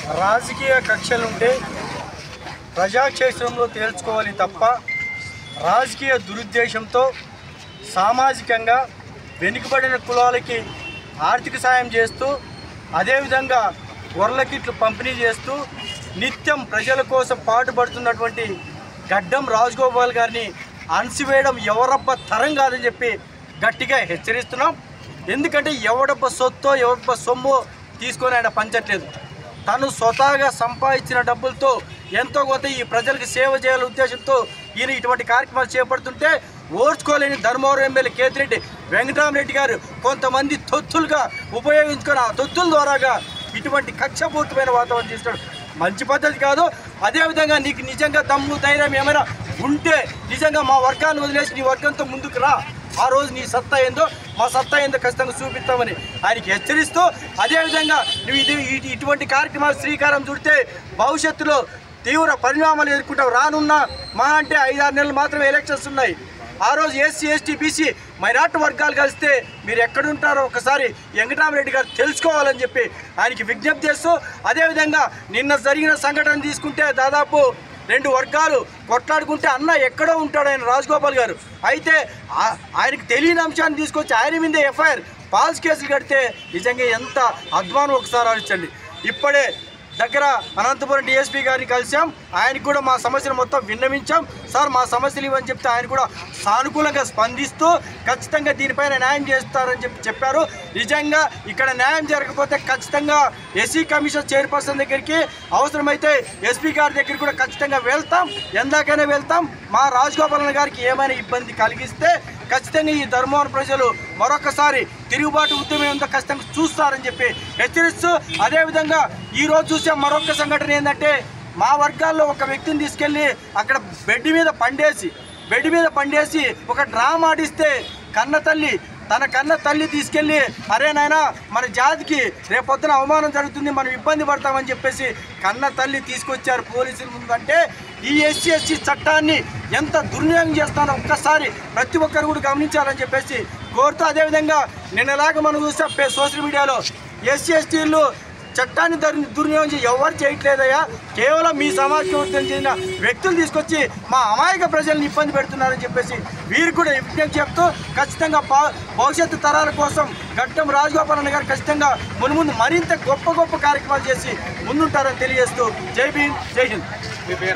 రాజకీయ కక్షలుంటే ప్రజాక్షేత్రంలో తేల్చుకోవాలి తప్ప రాజకీయ దురుద్దేశంతో సామాజికంగా వెనుకబడిన కులాలకి ఆర్థిక సాయం చేస్తూ అదేవిధంగా గొర్రెల కిట్లు పంపిణీ చేస్తూ నిత్యం ప్రజల కోసం పాటుపడుతున్నటువంటి గడ్డం రాజగోపాల్ గారిని అణసివేయడం ఎవరబ్బ తరం కాదని చెప్పి గట్టిగా హెచ్చరిస్తున్నాం ఎందుకంటే ఎవడబ్బ సొత్తో ఎవడబ్బ సొమ్ము తీసుకొని ఆయన పంచట్లేదు తను స్వతహాగా సంపాదించిన డబ్బులతో ఎంతో కొంత ఈ ప్రజలకు సేవ చేయాలనే ఉద్దేశంతో ఈయన ఇటువంటి కార్యక్రమాలు చేపడుతుంటే ఓర్చుకోలేని ధర్మవరం ఎమ్మెల్యే కేతిరెడ్డి వెంకటరామరెడ్డి గారు కొంతమంది తొత్తులుగా ఉపయోగించుకొని ఆ తొత్తుల ద్వారాగా ఇటువంటి కక్షపూర్తమైన వాతావరణం చేస్తాడు మంచి పద్ధతి కాదు అదేవిధంగా నీకు నిజంగా దమ్ము ధైర్యం ఏమైనా ఉంటే నిజంగా మా వర్గాన్ని వదిలేసి నీ వర్గంతో ముందుకు రా ఆ రోజు నీ సత్తా ఏందో మా సత్తా ఏందో ఖచ్చితంగా చూపిస్తామని ఆయనకి హెచ్చరిస్తూ అదేవిధంగా నువ్వు ఇది ఇటు- ఇటువంటి కార్యక్రమాలు శ్రీకారం చుడితే భవిష్యత్తులో తీవ్ర పరిణామాలు ఎదుర్కొంటావు రానున్న మా అంటే ఐదారు నెలలు మాత్రమే ఎలక్షన్స్ ఉన్నాయి ఆ రోజు ఎస్సీ ఎస్టీ బీసీ మైనార్టీ వర్గాలు కలిస్తే మీరు ఎక్కడుంటారో ఒకసారి వెంకటరామరెడ్డి గారు తెలుసుకోవాలని చెప్పి ఆయనకి విజ్ఞప్తి చేస్తూ అదేవిధంగా నిన్న జరిగిన సంఘటన తీసుకుంటే దాదాపు రెండు వర్గాలు కొట్లాడుకుంటే అన్న ఎక్కడో ఉంటాడు ఆయన రాజగోపాల్ గారు అయితే ఆ- ఆయనకు తెలియని అంశాన్ని తీసుకొచ్చి ఆయన మీదే ఎఫ్ఐఆర్ ఫాల్స్ కేసులు కడితే నిజంగా ఎంత అధ్వానం ఒకసారి ఆలోచించండి ఇప్పుడే దగ్గర అనంతపురం డిఎస్పీ గారిని కలిసాం ఆయనకు కూడా మా సమస్యను మొత్తం విన్నవించాం సార్ మా సమస్యలు ఇవని చెప్తే ఆయన కూడా సానుకూలంగా స్పందిస్తూ ఖచ్చితంగా దీనిపైన న్యాయం చేస్తారని చెప్పి చెప్పారు నిజంగా ఇక్కడ న్యాయం జరగకపోతే ఖచ్చితంగా ఎస్సీ కమిషన్ చైర్పర్సన్ దగ్గరికి అవసరమైతే ఎస్పీ గారి దగ్గరికి కూడా ఖచ్చితంగా వెళ్తాం ఎందాకైనా వెళ్తాం మా రాజగోపాలన్ గారికి ఏమైనా ఇబ్బంది కలిగిస్తే ఖచ్చితంగా ఈ ధర్మవరం ప్రజలు మరొకసారి తిరుగుబాటు ఉద్యమం ఏందో ఖచ్చితంగా చూస్తారని చెప్పి హెచ్చరిస్తూ అదేవిధంగా ఈ రోజు చూసే మరొక సంఘటన ఏంటంటే మా వర్గాల్లో ఒక వ్యక్తిని తీసుకెళ్ళి అక్కడ బెడ్ మీద పండేసి బెడ్ మీద పండేసి ఒక డ్రామా ఆడిస్తే కన్న తల్లి తన కన్న తల్లి తీసుకెళ్ళి అరే నాయనా మన జాతికి రేపొద్దున అవమానం జరుగుతుంది మనం ఇబ్బంది పడతామని చెప్పేసి కన్న తల్లి తీసుకొచ్చారు పోలీసుల ముందు అంటే ఈ ఎస్సీ ఎస్సీ చట్టాన్ని ఎంత దుర్వినియోగం చేస్తానో ఒక్కసారి ప్రతి ఒక్కరు కూడా గమనించాలని చెప్పేసి కోరుతూ అదేవిధంగా నిన్నలాగా మనం చూస్తే సోషల్ మీడియాలో ఎస్సీ ఎస్టీలు చట్టాన్ని దుర్ దుర్వినియోగం చేసి ఎవరు చేయట్లేదయ్యా కేవలం మీ సమాజం చెందిన వ్యక్తులు తీసుకొచ్చి మా అమాయక ప్రజల్ని ఇబ్బంది పెడుతున్నారని చెప్పేసి వీరు కూడా విజ్ఞప్తి చెప్తూ ఖచ్చితంగా భా- భవిష్యత్తు తరాల కోసం గట్టం రాజగోపాలన్న గారు ఖచ్చితంగా మున్ముందు మరింత గొప్ప గొప్ప కార్యక్రమాలు చేసి ముందుంటారని తెలియజేస్తూ జై భీమ్ జై హింద్